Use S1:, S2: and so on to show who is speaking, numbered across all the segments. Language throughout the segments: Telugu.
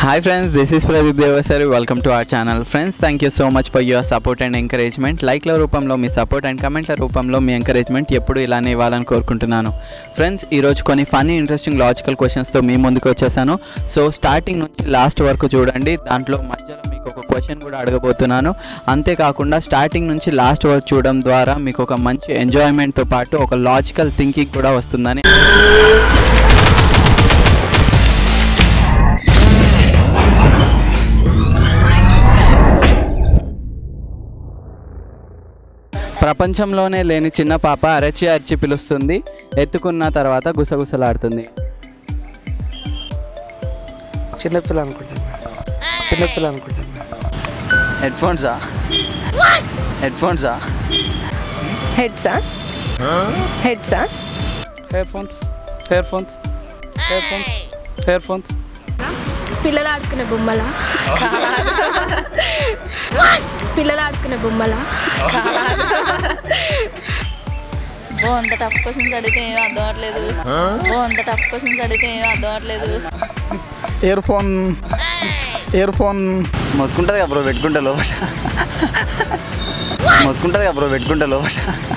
S1: hi friends this is Pradeep Devasari welcome to our channel friends thank you so much for your support and encouragement లైక్ల రూపంలో మీ సపోర్ట్ అండ్ కమెంట్ల రూపంలో మీ ఎంకరేజ్మెంట్ ఎప్పుడు ఇలానే ఇవ్వాలని కోరుకుంటున్నాను ఫ్రెండ్స్ ఈరోజు కొన్ని ఫన్నీ ఇంట్రెస్టింగ్ లాజికల్ క్వశ్చన్స్తో మీ ముందుకు వచ్చేసాను సో స్టార్టింగ్ నుంచి లాస్ట్ వరకు చూడండి దాంట్లో మధ్యలో మీకు ఒక క్వశ్చన్ కూడా అడగబోతున్నాను అంతేకాకుండా స్టార్టింగ్ నుంచి లాస్ట్ వరకు చూడడం ద్వారా మీకు ఒక మంచి ఎంజాయ్మెంట్తో పాటు ఒక లాజికల్ థింకింగ్ కూడా వస్తుందని ప్రపంచంలోనే లేని చిన్న పాప అరచి అరిచి పిలుస్తుంది ఎత్తుకున్న తర్వాత గుసగుసలాడుతుంది
S2: చిన్నపిల్ల అనుకుంటాను చిన్నపిల్ల అనుకుంటాను
S1: హెడ్ ఫోన్సా హెడ్ ఫోన్సా
S3: హెడ్సా హెడ్సా
S2: hair phones hair phones hair phones hair phones
S4: పిల్లలు ఆడుకునే బొమ్మల పిల్లలు ఆడుకునే బొమ్మల
S5: ఓ అంత టఫ్ క్వశ్చన్స్ అడిగితే ఏం అర్థం అవ్వట్లేదు ఓ అంత టఫ్ క్వశ్చన్స్ అడిగితే ఏం అర్థం అవ్వట్లేదు
S6: ఇయర్ ఫోన్ ఇయర్ ఫోన్
S1: మొత్తుకుంటుంది కదా బ్రో పెట్టుకుంటే లోపల మొత్తుకుంటుంది కదా బ్రో పెట్టుకుంటే లోపల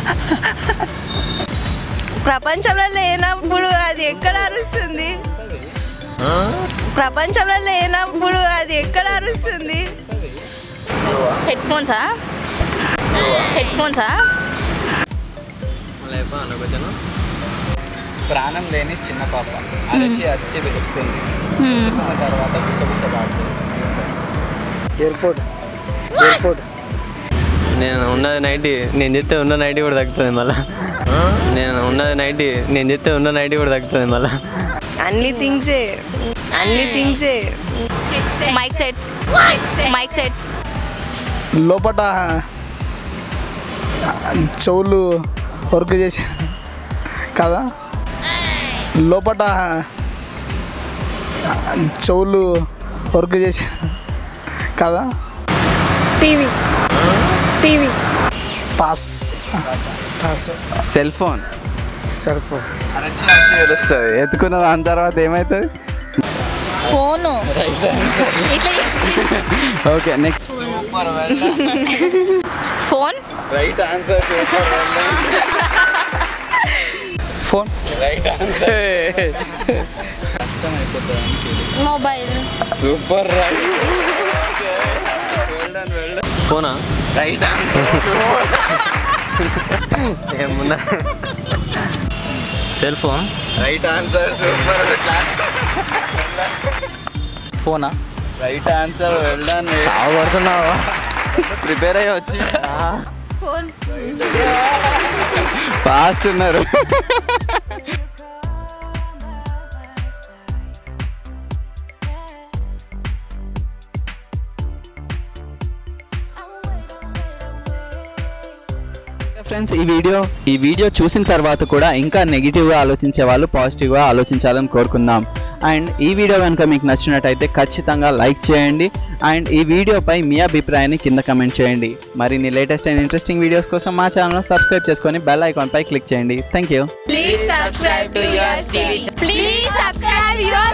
S3: ప్రపంచంలో లేనప్పుడు అది ఎక్కడ అరుస్తుంది ప్రపంచంలో లేనప్పుడు అది ఎక్కడ అరుస్తుంది
S5: హెడ్ ఫోన్సా హెడ్ ఫోన్సా
S1: ప్రాణం లేని చిన్న పాప అరచి అరిచి పిలుస్తుంది ఎత్తుకున్న తర్వాత గుసగుసలాడుతుంది
S2: ఎయిర్పోర్ట్ ఎయిర్పోర్ట్
S7: నేను ఉన్నది నైటీ నేను చెప్తే ఉన్న నైటీ కూడా తగ్గుతుంది మళ్ళా నేను ఉన్నది నైటీ నేను చెప్తే ఉన్న నైటీ కూడా తగ్గుతుంది మళ్ళా
S3: అన్ని థింగ్సే అన్ని థింగ్సే
S5: మైక్ సెట్ మైక్ సెట్
S6: లోపట చెవులు వర్క్ చేసి కదా లోపట చెవులు వర్క్ చేసి కదా
S4: TV TV
S6: pass pass
S1: cell phone
S2: cell phone
S1: అరచి అరిచి పిలుస్తుంది ఎత్తుకున్న దాని తర్వాత ఏమవుతుంది
S5: ఫోను ఇట్లా
S1: okay next super
S5: phone
S1: right answer super
S2: phone
S1: right answer కష్టం అయిపోతుంది
S4: mobile
S1: super right well done well done
S7: ఫోనా
S1: రైట్ ఆన్సర్
S7: ఏమున్నా cell phone
S1: right answer super class
S2: ఫోనా
S1: రైట్ ఆన్సర్ వెల్ డన్
S7: పడుతున్నావా
S1: ప్రిపేర్ అయ్యి వచ్చి
S5: ఫోన్
S1: ఫాస్ట్ ఉన్నారు ఫ్రెండ్స్ ఈ వీడియో ఈ వీడియో చూసిన తర్వాత కూడా ఇంకా నెగిటివ్గా ఆలోచించే వాళ్ళు పాజిటివ్గా ఆలోచించాలని కోరుకుందాం అండ్ ఈ వీడియో కనుక మీకు నచ్చినట్టయితే ఖచ్చితంగా లైక్ చేయండి అండ్ ఈ వీడియోపై మీ అభిప్రాయాన్ని కింద కమెంట్ చేయండి మరిన్ని లేటెస్ట్ అండ్ ఇంట్రెస్టింగ్ వీడియోస్ కోసం మా ఛానల్ సబ్స్క్రైబ్ చేసుకొని బెల్ ఐకాన్పై క్లిక్ చేయండి thank you
S4: please subscribe to your TV please subscribe your